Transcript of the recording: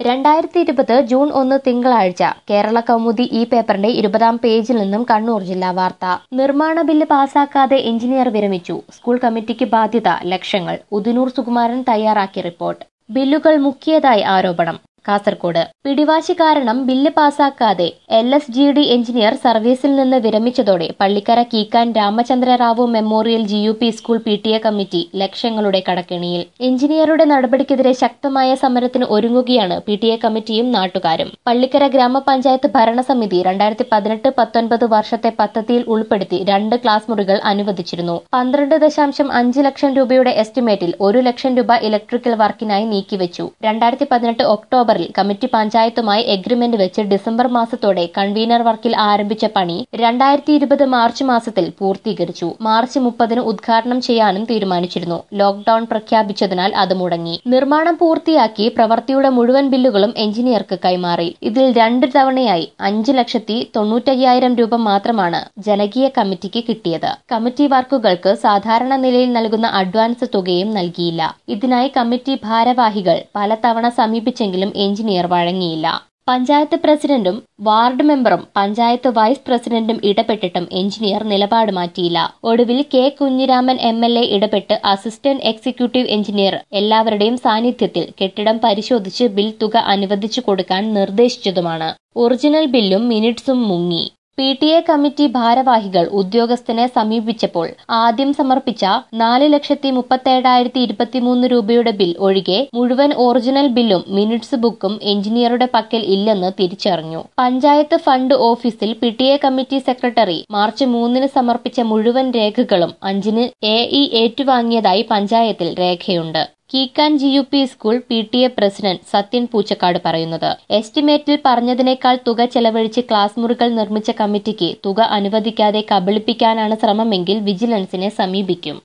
രണ്ടായിരത്തി ഇരുപത് ജൂൺ ഒന്ന് തിങ്കളാഴ്ച കേരള കൗമുദി ഈ പേപ്പറിന്റെ ഇരുപതാം പേജിൽ നിന്നും കണ്ണൂർ ജില്ലാ വാർത്ത നിർമ്മാണ ബില്ല് പാസാക്കാതെ എഞ്ചിനീയർ വിരമിച്ചു സ്കൂൾ കമ്മിറ്റിക്ക് ബാധ്യത ലക്ഷങ്ങൾ ഉദിനൂർ സുകുമാരൻ തയ്യാറാക്കിയ റിപ്പോർട്ട് ബില്ലുകൾ മുക്കിയതായി ആരോപണം കാസർകോട് പിടിവാശി കാരണം ബില്ല് പാസാക്കാതെ L S G D engineer സർവീസിൽ നിന്ന് വിരമിച്ചതോടെ Pallikkara Keekan Ramachandra Rao memorial G U P school P T A committee ലക്ഷങ്ങളുടെ കടക്കെണിയിൽ എഞ്ചിനീയറുടെ നടപടിക്കെതിരെ ശക്തമായ സമരത്തിന് ഒരുങ്ങുകയാണ് പി ടി എ കമ്മിറ്റിയും നാട്ടുകാരും പള്ളിക്കര ഗ്രാമപഞ്ചായത്ത് ഭരണസമിതി രണ്ടായിരത്തി പതിനെട്ട് പത്തൊൻപത് വർഷത്തെ പദ്ധതിയിൽ ഉൾപ്പെടുത്തി രണ്ട് ക്ലാസ് മുറികൾ അനുവദിച്ചിരുന്നു പന്ത്രണ്ട് ദശാംശം അഞ്ച് ലക്ഷം രൂപയുടെ എസ്റ്റിമേറ്റിൽ ഒരു ലക്ഷം രൂപ ഇലക്ട്രിക്കൽ വർക്കിനായി നീക്കിവെച്ചു രണ്ടായിരത്തി പതിനെട്ട് ഒക്ടോബറിൽ കമ്മിറ്റി പഞ്ചായത്തുമായി എഗ്രിമെന്റ് വെച്ച് ഡിസംബർ മാസത്തോടെ കൺവീനർ വർക്കിൽ ആരംഭിച്ച പണി രണ്ടായിരത്തി ഇരുപത് മാർച്ച് മാസത്തിൽ പൂർത്തീകരിച്ചു മാർച്ച് മുപ്പതിന് ഉദ്ഘാടനം ചെയ്യാനും തീരുമാനിച്ചിരുന്നു ലോക്ഡൌൺ പ്രഖ്യാപിച്ചതിനാൽ അത് മുടങ്ങി നിർമ്മാണം പൂർത്തിയാക്കി പ്രവൃത്തിയുടെ മുഴുവൻ ബില്ലുകളും എഞ്ചിനീയർക്ക് കൈമാറി ഇതിൽ രണ്ട് തവണയായി അഞ്ച് ലക്ഷത്തി തൊണ്ണൂറ്റയ്യായിരം രൂപ മാത്രമാണ് ജനകീയ കമ്മിറ്റിക്ക് കിട്ടിയത് കമ്മിറ്റി വർക്കുകൾക്ക് സാധാരണ നിലയിൽ നൽകുന്ന അഡ്വാൻസ് തുകയും നൽകിയില്ല ഇതിനായി കമ്മിറ്റി ഭാരവാഹികൾ പലതവണ സമീപിച്ചെങ്കിലും എഞ്ചിനീയർ വഴങ്ങിയില്ല പഞ്ചായത്ത് പ്രസിഡന്റും വാർഡ് മെമ്പറും പഞ്ചായത്ത് വൈസ് പ്രസിഡന്റും ഇടപെട്ടിട്ടും എഞ്ചിനീയർ നിലപാട് മാറ്റിയില്ല ഒടുവിൽ K Kunhiraman M L A ഇടപെട്ട് അസിസ്റ്റന്റ് എക്സിക്യൂട്ടീവ് എഞ്ചിനീയർ എല്ലാവരുടെയും സാന്നിധ്യത്തിൽ കെട്ടിടം പരിശോധിച്ച് ബിൽ തുക അനുവദിച്ചു കൊടുക്കാൻ നിർദ്ദേശിച്ചതുമാണ് ഒറിജിനൽ ബില്ലും മിനിറ്റ്സും മുങ്ങി പി ടി എ കമ്മിറ്റി ഭാരവാഹികൾ ഉദ്യോഗസ്ഥനെ സമീപിച്ചപ്പോൾ ആദ്യം സമർപ്പിച്ച നാല് ലക്ഷത്തി മുപ്പത്തേഴായിരത്തി ഇരുപത്തിമൂന്ന് രൂപയുടെ ബിൽ ഒഴികെ മുഴുവൻ ഒറിജിനൽ ബില്ലും മിനിറ്റ്സ് ബുക്കും എഞ്ചിനീയറുടെ പക്കൽ ഇല്ലെന്ന് തിരിച്ചറിഞ്ഞു പഞ്ചായത്ത് ഫണ്ട് ഓഫീസിൽ P T A committee secretary March മൂന്നിന് സമർപ്പിച്ച മുഴുവൻ രേഖകളും അഞ്ചിന് എ ഇ ഏറ്റുവാങ്ങിയതായി പഞ്ചായത്തിൽ രേഖയുണ്ട് Keekan G U P school P T A president Sathyan Poochakkad പറയുന്നത് എസ്റ്റിമേറ്റിൽ പറഞ്ഞതിനേക്കാൾ തുക ചെലവഴിച്ച് ക്ലാസ് മുറികൾ നിർമ്മിച്ച കമ്മിറ്റിക്ക് തുക അനുവദിക്കാതെ കബളിപ്പിക്കാനാണ് ശ്രമമെങ്കിൽ വിജിലൻസിനെ സമീപിക്കും